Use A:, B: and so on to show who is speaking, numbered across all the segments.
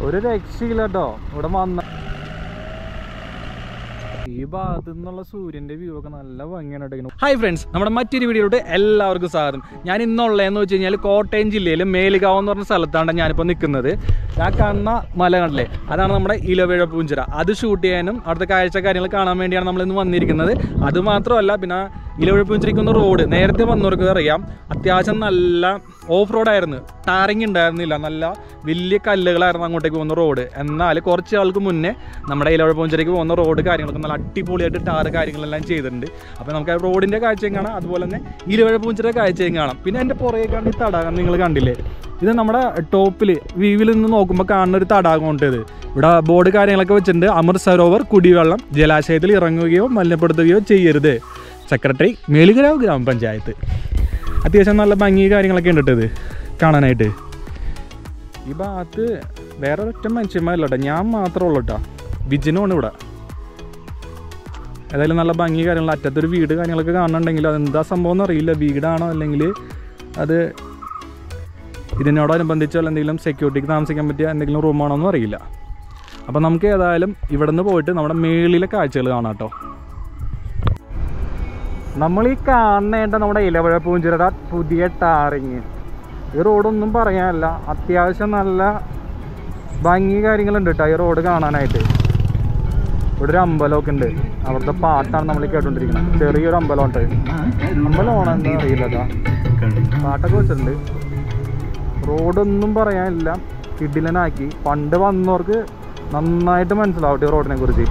A: ഒരു രക്ഷയില്ല കേട്ടോ ഇവിടെ വന്ന ഈ ഭാഗത്തു നിന്നുള്ള സൂര്യന്റെ വ്യൂ ഒക്കെ നല്ല ഭംഗിയാണ് കേട്ടോ ഹായ് ഫ്രണ്ട്സ് നമ്മുടെ മറ്റൊരു വീഡിയോയിലോട്ട് എല്ലാവർക്കും സ്വാഗതം ഞാൻ ഇന്നുള്ളതെന്ന് വെച്ച് കഴിഞ്ഞാൽ കോട്ടയം ജില്ലയിൽ മേലുകാവ് എന്ന് പറഞ്ഞ സ്ഥലത്താണ് ഞാനിപ്പോൾ നിൽക്കുന്നത് ആ കാണുന്ന മല കണ്ടില്ലേ അതാണ് നമ്മുടെ ഇലവേഴ പൂഞ്ചിറ അത് ഷൂട്ട് ചെയ്യാനും അവിടുത്തെ കാഴ്ച കാര്യങ്ങൾ കാണാൻ വേണ്ടിയാണ് നമ്മൾ ഇന്ന് വന്നിരിക്കുന്നത് അത് മാത്രമല്ല പിന്നെ ഇലവേഴ പൂഞ്ചിറയ്ക്കുന്ന റോഡ് നേരത്തെ വന്നവർക്ക് അറിയാം അത്യാവശ്യം നല്ല ഓഫ് റോഡായിരുന്നു ടാറിങ് ഉണ്ടായിരുന്നില്ല നല്ല വലിയ കല്ലുകളായിരുന്നു അങ്ങോട്ടേക്ക് പോകുന്ന റോഡ് എന്നാൽ കുറച്ച് ആൾക്ക് മുന്നേ നമ്മുടെ ഇലവഴ പൂഞ്ചിറയ്ക്ക് പോകുന്ന റോഡ് കാര്യങ്ങളൊക്കെ നല്ല അടിപൊളിയായിട്ട് ടാറ് കാര്യങ്ങളെല്ലാം ചെയ്തിട്ടുണ്ട് അപ്പോൾ നമുക്ക് ആ റോഡിൻ്റെ കാഴ്ചയും കാണാം അതുപോലെ തന്നെ ഇലവഴ പൂഞ്ചിറ കാഴ്ചയും കാണാം പിന്നെ എൻ്റെ പുറകെ കണ്ട് ഈ തടാകം നിങ്ങൾ കണ്ടില്ലേ ഇത് നമ്മുടെ ടോപ്പിൽ വ്യൂവിൽ നിന്ന് നോക്കുമ്പോൾ കാണുന്ന ഒരു തടാകം ഉണ്ട് ഇത് ഇവിടെ ബോർഡ് കാര്യങ്ങളൊക്കെ വെച്ചിട്ടുണ്ട് അമൃത് സരോവർ കുടിവെള്ളം ജലാശയത്തിൽ ഇറങ്ങുകയോ മലിനപ്പെടുത്തുകയോ ചെയ്യരുത് സെക്രട്ടറി മേലുകരാവ് ഗ്രാമപഞ്ചായത്ത് അത്യാവശ്യം നല്ല ഭംഗി കാര്യങ്ങളൊക്കെ ഉണ്ട് കേട്ടോ ഇത് കാണാനായിട്ട് ഈ ഭാഗത്ത് വേറെ ഒറ്റ മനുഷ്യന്മാരില്ല കേട്ടോ ഞാൻ മാത്രമേ ഉള്ളൂ കേട്ടോ വിജിനുമാണ് ഇവിടെ ഏതായാലും നല്ല ഭംഗി കാര്യങ്ങൾ അറ്റത്തൊരു വീട് കാര്യങ്ങളൊക്കെ കാണുന്നുണ്ടെങ്കിൽ അതെന്താ സംഭവം എന്ന് അറിയില്ല വീടാണോ അല്ലെങ്കിൽ അത് ഇതിനോടനുബന്ധിച്ചോ എന്തെങ്കിലും സെക്യൂരിറ്റിക്ക് താമസിക്കാൻ പറ്റിയ എന്തെങ്കിലും റൂമാണോ എന്നും അറിയില്ല അപ്പോൾ നമുക്ക് ഏതായാലും ഇവിടെ നിന്ന് പോയിട്ട് നമ്മുടെ മേളിലെ കാഴ്ചകൾ കാണാം കേട്ടോ നമ്മൾ ഈ കാണേണ്ട നമ്മുടെ ഇലവഴ പൂഞ്ചിറയുടെ പുതിയ ടാറിങ് ഈ റോഡൊന്നും പറയാനല്ല അത്യാവശ്യം നല്ല ഭംഗി കാര്യങ്ങളുണ്ട് കേട്ടോ ഈ റോഡ് കാണാനായിട്ട് ഇവിടെ ഒരു അമ്പലമൊക്കെ ഉണ്ട് അവിടുത്തെ പാട്ടാണ് നമ്മൾ കേട്ടോണ്ടിരിക്കുന്നത് ചെറിയൊരു അമ്പലം ഉണ്ട് അമ്പലമാണോ എന്താ അറിയില്ല കേട്ടോ പാട്ടൊക്കെ വെച്ചിട്ടുണ്ട് റോഡൊന്നും പറയാനില്ല കിഡിലനാക്കി പണ്ട് വന്നവർക്ക് നന്നായിട്ട് മനസ്സിലാവട്ടെ ഈ റോഡിനെ കുറിച്ച്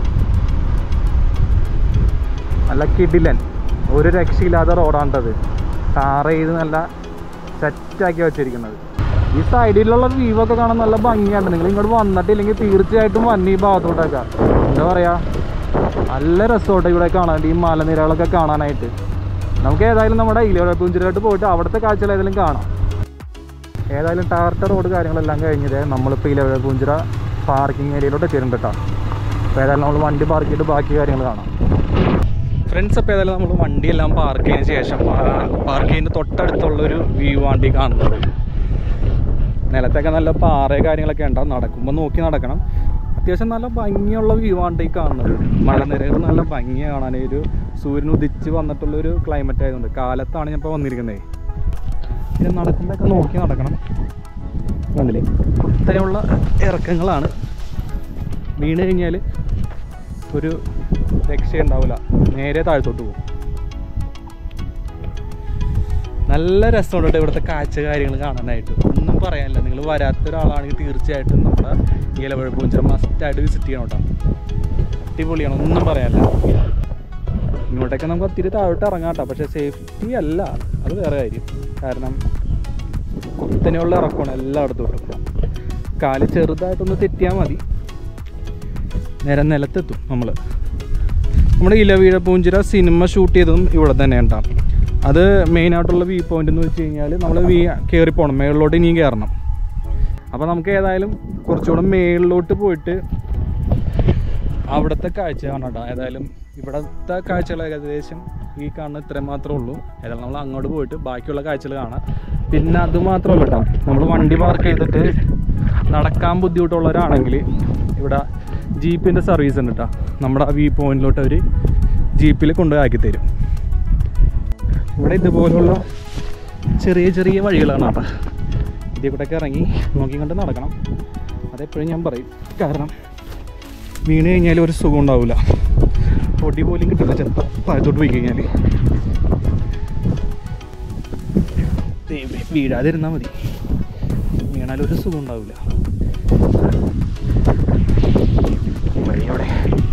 A: നല്ല കിടിലൻ ഒരു രക്ഷയില്ലാത്ത റോഡാണ്ടത് ടാർ ചെയ്ത് നല്ല സെറ്റാക്കി വെച്ചിരിക്കുന്നത് ഈ സൈഡിലുള്ള വ്യൂ ഒക്കെ കാണാൻ നല്ല ഭംഗിയാണ് നിങ്ങൾ ഇങ്ങോട്ട് വന്നിട്ടില്ലെങ്കിൽ തീർച്ചയായിട്ടും വന്നി ഈ ഭാഗത്തോട്ടൊക്കെ എന്താ പറയാ നല്ല രസമായിട്ട് ഇവിടെ കാണാൻ ഈ മലനിരകളൊക്കെ കാണാനായിട്ട് നമുക്ക് ഏതായാലും നമ്മുടെ ഇലവഴപ്പൂഞ്ചിലോട്ട് പോയിട്ട് അവിടുത്തെ കാഴ്ചകൾ ഏതായാലും കാണാം ഏതായാലും ടാർട്ട റോഡ് കാര്യങ്ങളെല്ലാം കഴിഞ്ഞത് നമ്മളിപ്പോൾ ഇലവഴപ്പൂഞ്ചിറ പാർക്കിംഗ് ഏരിയയിലോട്ട് എത്തിയിട്ടുണ്ട് കേട്ടോ അപ്പോൾ ഏതായാലും നമ്മൾ വണ്ടി പാർക്ക് ചെയ്തിട്ട് ബാക്കി കാര്യങ്ങൾ കാണാം ഫ്രണ്ട്സ് അപ്പോൾ ഏതായാലും നമ്മൾ വണ്ടിയെല്ലാം പാർക്ക് ചെയ്തതിന് ശേഷം പാർക്ക് ചെയ്യുന്ന തൊട്ടടുത്തുള്ളൊരു വ്യൂ ആണ് ഈ കാണുന്നത് നിലത്തൊക്കെ നല്ല പാറ കാര്യങ്ങളൊക്കെ ഉണ്ടാവും നടക്കുമ്പോൾ നോക്കി നടക്കണം അത്യാവശ്യം നല്ല ഭംഗിയുള്ള വ്യൂ ആണ് ഈ കാണുന്നത് മലനിരകൾ നല്ല ഭംഗിയാണ് കാണാൻ ഒരു സൂര്യൻ ഉദിച്ച് വന്നിട്ടുള്ളൊരു ക്ലൈമറ്റ് ആയതുകൊണ്ട് കാലത്താണ് ഞാൻ ഇപ്പോൾ വന്നിരിക്കുന്നത് ഇത് നടക്കുമ്പോഴൊക്കെ നോക്കി നടക്കണം കണ്ടില്ലേ കുത്തനെയുള്ള ഇറക്കങ്ങളാണ് വീണ് കഴിഞ്ഞാൽ ഒരു രക്ഷയുണ്ടാവില്ല നേരെ താഴത്തോട്ട് പോകും നല്ല രസമുണ്ട് കേട്ടോ ഇവിടുത്തെ കാഴ്ച കാര്യങ്ങൾ കാണാനായിട്ട് ഒന്നും പറയാനില്ല നിങ്ങൾ വരാത്ത ഒരാളാണെങ്കിൽ തീർച്ചയായിട്ടും നമ്മുടെ ഇലവഴ പൂഞ്ചിറ മസ്റ്റായിട്ട് വിസിറ്റ് ചെയ്യണം കേട്ടോ അടിപൊളിയാണ് ഒന്നും പറയാനില്ല ഇങ്ങോട്ടൊക്കെ നമുക്ക് ഒത്തിരി താഴോട്ട് ഇറങ്ങാം കേട്ടോ പക്ഷേ സേഫ്റ്റി അല്ല അത് വേറെ കാര്യം കാരണം കുത്തനെയുള്ള ഇറക്കമാണ് എല്ലായിടത്തോട്ടും കാല് ചെറുതായിട്ടൊന്ന് തെറ്റിയാൽ മതി നേരെ നിലത്തെത്തും നമ്മൾ നമ്മുടെ ഇലവീഴ പൂഞ്ചിറ സിനിമ ഷൂട്ട് ചെയ്തതും ഇവിടെ തന്നെ ഉണ്ടാവും അത് മെയിനായിട്ടുള്ള വ്യൂ പോയിന്റ് എന്ന് വെച്ച് കഴിഞ്ഞാൽ നമ്മൾ വീ കയറി പോകണം മേളിലോട്ട് ഇനിയും കയറണം അപ്പോൾ നമുക്ക് ഏതായാലും കുറച്ചുകൂടെ മേളിലോട്ട് പോയിട്ട് അവിടുത്തെ കാഴ്ച കാണാം കേട്ടോ ഏതായാലും ഇവിടുത്തെ കാഴ്ചകൾ ഏകദേശം ഈ കാണുന്ന ഇത്രയും മാത്രമേ ഉള്ളൂ ഏതായാലും നമ്മൾ അങ്ങോട്ട് പോയിട്ട് ബാക്കിയുള്ള കാഴ്ചകൾ കാണാം പിന്നെ അത് മാത്രമല്ല കേട്ടോ നമ്മൾ വണ്ടി പാർക്ക് ചെയ്തിട്ട് നടക്കാൻ ബുദ്ധിമുട്ടുള്ളവരാണെങ്കിൽ ഇവിടെ ജീപ്പിൻ്റെ സർവീസ് ഉണ്ട് കേട്ടോ നമ്മുടെ ആ വ്യൂ പോയിന്റിലോട്ട് അവർ ജീപ്പിൽ കൊണ്ടുപോയി ആക്കി തരും ഇവിടെ ഇതുപോലുള്ള ചെറിയ ചെറിയ വഴികളാണ് കേട്ടോ ഇതിൽ കൂടെയൊക്കെ ഇറങ്ങി നോക്കിക്കൊണ്ട് നടക്കണം അതെപ്പോഴും ഞാൻ പറയും കാരണം വീണ് കഴിഞ്ഞാൽ ഒരു സുഖം ഉണ്ടാവില്ല പൊടി പോലും കിട്ടില്ല ചിലപ്പോൾ താഴത്തോട്ട് പോയി കഴിഞ്ഞാൽ ദൈവമേ, വീഴാതിരുന്നാൽ മതി വീണാൽ ഒരു സുഖം ഉണ്ടാവില്ല വഴി അവിടെ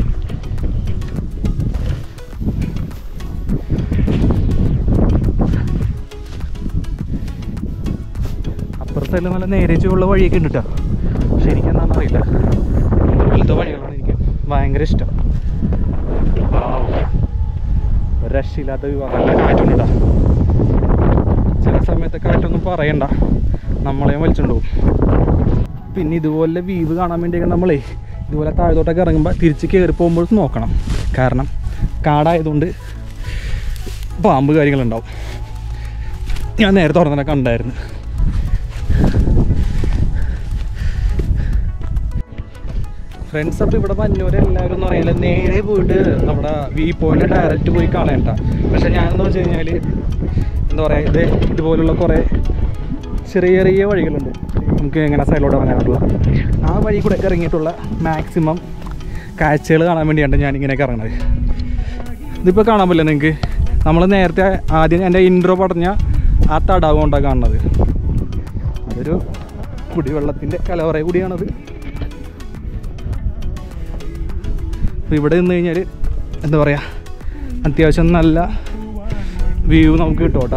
A: അപ്പുറത്തെല്ലാം നല്ല നേരേച്ചുള്ള വഴിയൊക്കെ ഉണ്ട് കേട്ടോ പക്ഷെ എനിക്കെന്താണെന്ന് അറിയില്ല ഇതുപോലത്തെ വഴികളാണ് എനിക്ക് ഭയങ്കര ഇഷ്ടം Wow. ഒരു രക്ഷയില്ലാത്ത വിവാഹം നല്ല കാറ്റുണ്ട് കേട്ടോ ചില സമയത്ത് കാറ്റൊന്നും പറയണ്ട നമ്മളെയും വലിച്ചുകൊണ്ട് പോകും പിന്നെ ഇതുപോലെ വീവ് കാണാൻ വേണ്ടിയൊക്കെ നമ്മളേ ഇതുപോലെ താഴത്തോട്ടൊക്കെ ഇറങ്ങുമ്പോൾ തിരിച്ച് കയറി പോകുമ്പോൾ നോക്കണം കാരണം കാടായതുകൊണ്ട് പാമ്പ് കാര്യങ്ങളുണ്ടാവും ഞാൻ നേരത്തെ തുറന്നെ കണ്ടായിരുന്നു ഫ്രണ്ട്സ് അപ്പോൾ ഇവിടെ വന്നവരെ എല്ലാവരും എന്ന് പറയുന്നത് നേരെ പോയിട്ട് നമ്മുടെ വ്യൂ പോയിന്റ് ഡയറക്റ്റ് പോയി കാണേണ്ട പക്ഷെ ഞാനെന്ന് വെച്ച് കഴിഞ്ഞാൽ എന്താ പറയുക ഇത് ഇതുപോലുള്ള കുറേ ചെറിയ ചെറിയ വഴികളുണ്ട് നമുക്ക് എങ്ങനെ സൈഡിലോട്ട് ഇറങ്ങാനുള്ള ആ വഴി കൂടെ ഒക്കെ ഇറങ്ങിയിട്ടുള്ള മാക്സിമം കാഴ്ചകൾ കാണാൻ വേണ്ടിയാണ് ഞാൻ ഇങ്ങനെയൊക്കെ ഇറങ്ങുന്നത് ഇതിപ്പോൾ കാണാൻ പറ്റില്ല നിങ്ങൾക്ക് നമ്മൾ നേരത്തെ ആദ്യം എൻ്റെ ഇൻട്രോ പറഞ്ഞ ആ തടാകം കൊണ്ടാണ് കാണുന്നത് അതൊരു കുടിവെള്ളത്തിൻ്റെ കലവറ കൂടിയാണത് അപ്പോൾ ഇവിടെ നിന്ന് കഴിഞ്ഞാൽ എന്താ പറയുക അത്യാവശ്യം നല്ല വ്യൂ നമുക്ക് കിട്ടും കേട്ടോ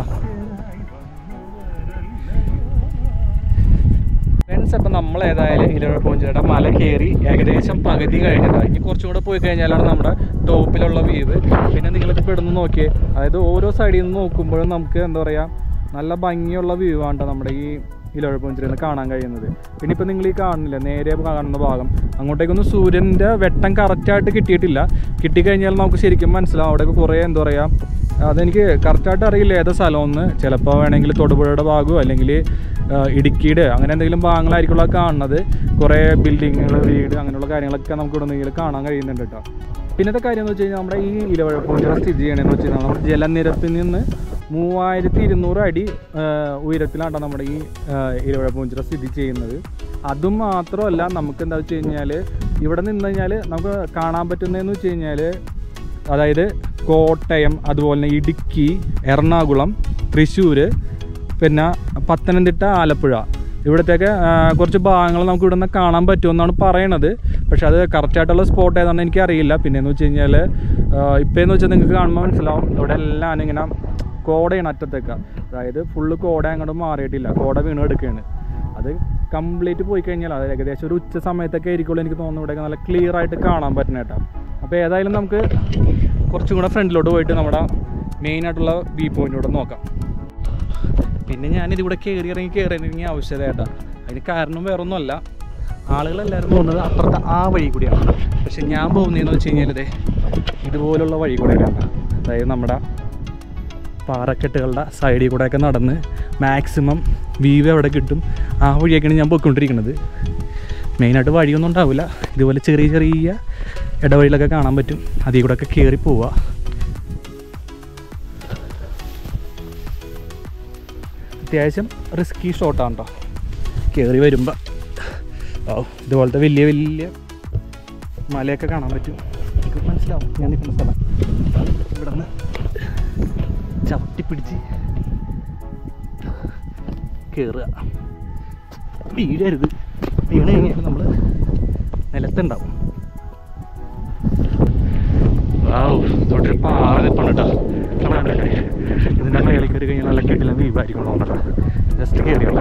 A: ഫ്രണ്ട്സ് അപ്പം നമ്മൾ ഏതായാലും ഇരവപ്പൂഞ്ചിയുടെ മല കയറി ഏകദേശം പകുതി കഴിഞ്ഞിട്ടാണ് ഇനി കുറച്ചും കൂടെ പോയി കഴിഞ്ഞാലാണ് നമ്മുടെ ടോപ്പിലുള്ള വ്യൂ പിന്നെ നിങ്ങൾക്ക് ഇപ്പോൾ ഇവിടുന്ന് നോക്കിയേ അതായത് ഓരോ സൈഡിൽ നിന്ന് നോക്കുമ്പോഴും നമുക്ക് എന്താ പറയുക നല്ല ഭംഗിയുള്ള വ്യൂ ആണ് ട്ടോ നമ്മുടെ ഈ ഇലവഴപ്പൂഞ്ചിരിയിൽ നിന്ന് കാണാൻ കഴിയുന്നത് പിന്നെ ഇപ്പം നിങ്ങൾ ഈ കാണുന്നില്ല നേരെ കാണുന്ന ഭാഗം അങ്ങോട്ടേക്കൊന്നും സൂര്യൻ്റെ വെട്ടം കറക്റ്റായിട്ട് കിട്ടിയിട്ടില്ല കിട്ടിക്കഴിഞ്ഞാൽ നമുക്ക് ശരിക്കും മനസ്സിലാവും അവിടെയൊക്കെ കുറേ എന്താ പറയുക അതെനിക്ക് കറക്റ്റായിട്ട് അറിയില്ല ഏതാ സ്ഥലമെന്ന് ചിലപ്പോൾ വേണമെങ്കിൽ തൊടുപുഴയുടെ ഭാഗമോ അല്ലെങ്കിൽ ആ, ഇടുക്കിയുടെ അങ്ങനെ എന്തെങ്കിലും ഭാഗങ്ങളായിരിക്കുള്ള കാണുന്നത് കുറേ ബിൽഡിങ്ങുകൾ വീട് അങ്ങനെയുള്ള കാര്യങ്ങളൊക്കെ നമുക്ക് ഇവിടെ നിന്ന് കാണാൻ കഴിയുന്നുണ്ട് കേട്ടോ പിന്നത്തെ കാര്യം എന്ന് വെച്ച് കഴിഞ്ഞാൽ നമ്മുടെ ഈ ഇലവഴപ്പൂഞ്ചിറ സ്ഥിതി ചെയ്യണമെന്ന് വെച്ച് കഴിഞ്ഞാൽ നമ്മുടെ ജലനിരപ്പിൽ നിന്ന് മൂവായിരത്തി ഇരുന്നൂറ് അടി ആ, ഉയരത്തിലാണ് നമ്മുടെ ഈ ആ, ഇലവഴപ്പൂഞ്ചിറ സ്ഥിതി ചെയ്യുന്നത് അതും മാത്രമല്ല നമുക്ക് എന്താ വെച്ച് കഴിഞ്ഞാൽ ഇവിടെ നിന്ന് കഴിഞ്ഞാൽ നമുക്ക് കാണാൻ പറ്റുന്നതെന്ന് വെച്ച് കഴിഞ്ഞാൽ അതായത് കോട്ടയം അതുപോലെ തന്നെ ഇടുക്കി എറണാകുളം തൃശ്ശൂർ പിന്നെ പത്തനംതിട്ട ആലപ്പുഴ ഇവിടത്തേക്ക് ആ, കുറച്ച് ഭാഗങ്ങൾ നമുക്ക് ഇവിടെ നിന്ന് കാണാൻ പറ്റുമെന്നാണ് പറയണത് പക്ഷെ അത് കറക്റ്റായിട്ടുള്ള സ്പോട്ട് ഏതാണെന്ന് എനിക്കറിയില്ല പിന്നെ എന്ന് വെച്ച് കഴിഞ്ഞാൽ ഇപ്പോഴെന്ന് വെച്ചാൽ നിങ്ങൾക്ക് കാണുമ്പോൾ മനസ്സിലാവും ഇവിടെ എല്ലാം ഇങ്ങനെ കോടയാണ് അറ്റത്തേക്ക് അതായത് ഫുള്ള് കോട അങ്ങോട്ട് മാറിയിട്ടില്ല കോട വീണ് എടുക്കുകയാണ് അത് കംപ്ലീറ്റ് പോയി കഴിഞ്ഞാൽ അത് ഏകദേശം ഒരു ഉച്ച സമയത്തൊക്കെ ആയിരിക്കുള്ളൂ എനിക്ക് തോന്നുന്നു ഇവിടെ നല്ല ക്ലിയർ ആയിട്ട് കാണാൻ പറ്റുന്ന കേട്ടോ അപ്പോൾ ഏതായാലും നമുക്ക് കുറച്ചും കൂടെ ഫ്രണ്ടിലോട്ട് പോയിട്ട് നമ്മുടെ മെയിനായിട്ടുള്ള വ്യൂ പോയിന്റിലൂടെ നോക്കാം പിന്നെ ഞാനിത് ഇവിടെ കയറി ഇറങ്ങി കയറി ഇറങ്ങി ആവശ്യത കേട്ടോ അതിന് കാരണം വേറൊന്നുമല്ല ആളുകളെല്ലാവരും പോകുന്നത് അപ്പുറത്തെ ആ വഴി കൂടിയാണ് പക്ഷെ ഞാൻ പോകുന്നതെന്ന് വെച്ച് കഴിഞ്ഞാൽ ഇതേ ഇതുപോലുള്ള വഴി കൂടെയാണ് അതായത് നമ്മുടെ പാറക്കെട്ടുകളുടെ സൈഡിൽ കൂടെയൊക്കെ നടന്ന് മാക്സിമം വ്യൂ എവിടെ കിട്ടും ആ വഴിയൊക്കെയാണ് ഞാൻ പോയിക്കൊണ്ടിരിക്കുന്നത് മെയിനായിട്ട് വഴിയൊന്നും ഉണ്ടാവില്ല ഇതുപോലെ ചെറിയ ചെറിയ ഇടവഴിയിലൊക്കെ കാണാൻ പറ്റും അതിൽ കൂടെയൊക്കെ കയറി പോവുക അത്യാവശ്യം റിസ്കി ഷോട്ടാണ് കേട്ടോ കയറി വരുമ്പോൾ ഓ ഇതുപോലത്തെ വലിയ വലിയ മലയൊക്കെ കാണാൻ പറ്റും എനിക്ക് മനസ്സിലാവും ഞാൻ നിൽക്കുന്ന സ്ഥലം ഇവിടെ നിന്ന് ചവിട്ടി പിടിച്ച് കയറുക വീഴരുത് വീണ് കഴിഞ്ഞാൽ നമ്മൾ നിലത്തുണ്ടാവും തൊട്ടൊരു പാറ നിൽപ്പുണ്ട് കേട്ടോ കാണാണ്ടല്ലേ ഇതിൻ്റെ മേളിൽ കയറി കഴിഞ്ഞാൽ നല്ല കെട്ടില്ല വീവായിരിക്കും നോക്കട്ടെ ജസ്റ്റ് കയറിയുള്ള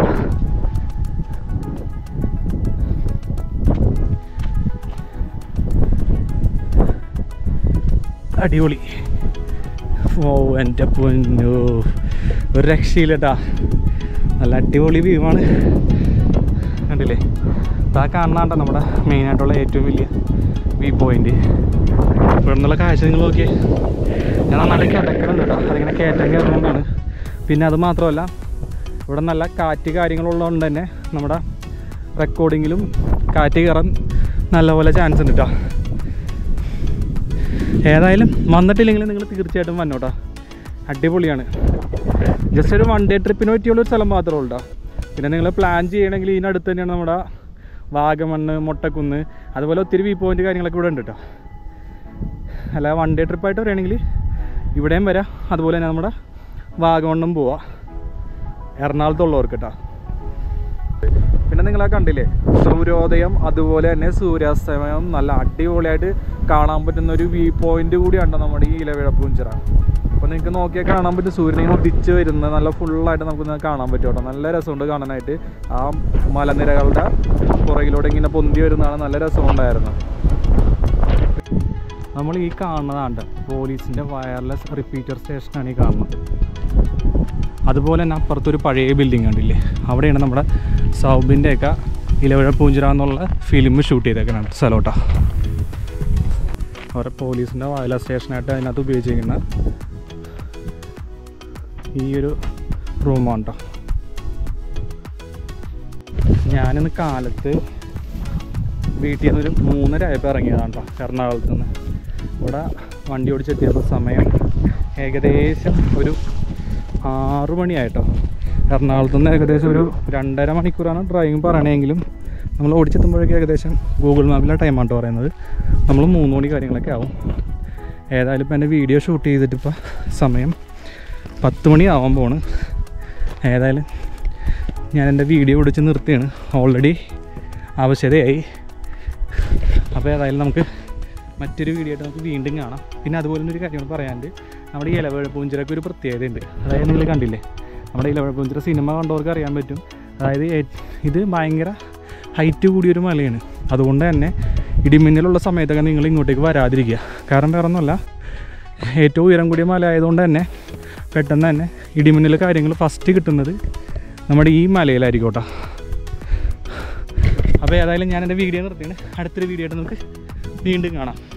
A: അടിപൊളി ഓ എൻ്റെ പൊന്നു ഒരു രക്ഷയില്ലട്ടാ നല്ല അടിപൊളി വ്യൂ ആണ് കണ്ടില്ലേ ഇതാ കാണാണ്ട നമ്മുടെ മെയിനായിട്ടുള്ള ഏറ്റവും വലിയ വ്യൂ പോയിന്റ് ഇവിടെ നിന്നുള്ള കാഴ്ച നിങ്ങൾ നോക്കിയേ ഞാൻ നന്നായിട്ട് കിടക്കലുണ്ട് കേട്ടോ അതിങ്ങനെ കയറ്റം കയറുന്നതുകൊണ്ടാണ് പിന്നെ അത് മാത്രമല്ല ഇവിടെ നല്ല കാറ്റ് കാര്യങ്ങളുള്ളതുകൊണ്ട് തന്നെ നമ്മുടെ റെക്കോർഡിങ്ങിലും കാറ്റ് കയറാൻ നല്ലപോലെ ചാൻസ് ഉണ്ട് കേട്ടോ ഏതായാലും വന്നിട്ടില്ലെങ്കിൽ നിങ്ങൾ തീർച്ചയായിട്ടും വന്നോട്ടോ അടിപൊളിയാണ് ജസ്റ്റ് ഒരു വൺ ഡേ ട്രിപ്പിന് പറ്റിയുള്ള ഒരു സ്ഥലം മാത്രമേ ഉള്ളൂ ട്ടോ. പിന്നെ നിങ്ങൾ പ്ലാൻ ചെയ്യണമെങ്കിൽ ഇതിനടുത്ത് തന്നെയാണ് നമ്മുടെ വാഗമണ്ണ് മൊട്ടക്കുന്ന് അതുപോലെ ഒത്തിരി വ്യൂ പോയിന്റ് കാര്യങ്ങളൊക്കെ ഇവിടെ ഉണ്ട് കേട്ടോ അല്ല വൺ ഡേ ട്രിപ്പായിട്ട് പറയുകയാണെങ്കിൽ ഇവിടെയും വരാം അതുപോലെ തന്നെ നമ്മുടെ വാഗമണ്ണും പോവാം എറണാകുളത്തുള്ളവർക്ക് കേട്ടോ പിന്നെ നിങ്ങളെ കണ്ടില്ലേ സൂര്യോദയം അതുപോലെ തന്നെ സൂര്യാസ്തമയം നല്ല അടിപൊളിയായിട്ട് കാണാൻ പറ്റുന്ന ഒരു വ്യൂ പോയിന്റ് കൂടിയാണ് നമ്മുടെ ഈ ഇലവിഴ പൂഞ്ചിറ അപ്പോൾ നിങ്ങൾക്ക് നോക്കിയാൽ കാണാൻ പറ്റും സൂര്യനെ ഇങ്ങനെ ഉദിച്ച് വരുന്നത് നല്ല ഫുള്ളായിട്ട് നമുക്ക് കാണാൻ പറ്റും കേട്ടോ നല്ല രസമുണ്ട് കാണാനായിട്ട് ആ മലനിരകളുടെ പുറകിലൂടെ ഇങ്ങനെ പൊന്തി വരുന്നതാണ് നല്ല രസമുണ്ടായിരുന്നു നമ്മൾ ഈ കാണുന്നതാണ് പോലീസിൻ്റെ വയർലെസ് റിപ്പീറ്റർ സ്റ്റേഷനാണ് ഈ കാണുന്നത് അതുപോലെ തന്നെ അപ്പുറത്തൊരു പഴയ ബിൽഡിംഗ് കണ്ടില്ലേ അവിടെയാണ് നമ്മുടെ സൗബിൻ്റെയൊക്കെ ഇലവഴ പൂഞ്ചിറ എന്നുള്ള ഫിലിം ഷൂട്ട് ചെയ്തേക്കുന്ന സ്ഥലോട്ടാ അവരുടെ പോലീസിൻ്റെ വയല സ്റ്റേഷനായിട്ട് അതിനകത്ത് ഉപയോഗിച്ചിരിക്കുന്ന ഈ ഒരു റൂമാണ് കേട്ടോ ഞാനിന്ന് കാലത്ത് വീട്ടിൽ നിന്ന് ഒരു മൂന്നര ആയപ്പോൾ ഇറങ്ങിയതാണ് കേട്ടോ എറണാകുളത്ത് നിന്ന് ഇവിടെ വണ്ടി ഓടിച്ചെത്തിയപ്പോൾ സമയം ഏകദേശം ഒരു ആറ് മണിയായിട്ടോ എറണാകുളത്ത് നിന്ന് ഏകദേശം ഒരു രണ്ടര മണിക്കൂറാണ് ഡ്രൈവിംഗ് പറയണമെങ്കിലും നമ്മൾ ഓടിച്ചെത്തുമ്പോഴേക്കും ഏകദേശം ഗൂഗിൾ മാപ്പിലെ ടൈമാണ് കേട്ടോ പറയുന്നത് നമ്മൾ മൂന്ന് മണി കാര്യങ്ങളൊക്കെ ആവും ഏതായാലും ഇപ്പം എൻ്റെ വീഡിയോ ഷൂട്ട് ചെയ്തിട്ട് ഇപ്പോൾ സമയം പത്ത് മണി ആവാൻ പോണ് ഏതായാലും ഞാൻ എൻ്റെ വീഡിയോ പിടിച്ച് നിർത്തിയാണ് ഓൾറെഡി ആവശ്യതയായി അപ്പോൾ ഏതായാലും നമുക്ക് മറ്റൊരു വീഡിയോ ആയിട്ട് നമുക്ക് വീണ്ടും കാണാം പിന്നെ അതുപോലെ തന്നെ ഒരു കാര്യം കൂടി പറയാനുണ്ട് നമ്മുടെ ഈ ഇലവഴപ്പൂഞ്ചിറക്ക് ഒരു പ്രത്യേകതയുണ്ട് അതായത് നിങ്ങൾ കണ്ടില്ലേ നമ്മുടെ ഇലവഴപ്പൂഞ്ചിറ സിനിമ കണ്ടവർക്ക് അറിയാൻ പറ്റും അതായത് ഏ- ഇത് ഭയങ്കര ഹൈറ്റ് കൂടിയൊരു മലയാണ് അതുകൊണ്ട് തന്നെ ഇടിമിന്നലുള്ള സമയത്തൊക്കെ നിങ്ങൾ ഇങ്ങോട്ടേക്ക് വരാതിരിക്കുക കാരണം വേറെ ഒന്നുമല്ല ഏറ്റവും ഉയരം കൂടിയ മല ആയതുകൊണ്ട് തന്നെ പെട്ടെന്ന് തന്നെ ഇടിമിന്നൽ കാര്യങ്ങൾ ഫസ്റ്റ് കിട്ടുന്നത് നമ്മുടെ ഈ മലയിലായിരിക്കും കേട്ടോ അപ്പോൾ ഏതായാലും ഞാൻ എൻ്റെ വീഡിയോ നിർത്തിയാണ് അടുത്തൊരു വീഡിയോ ആയിട്ട് നമുക്ക് വീണ്ടും കാണാം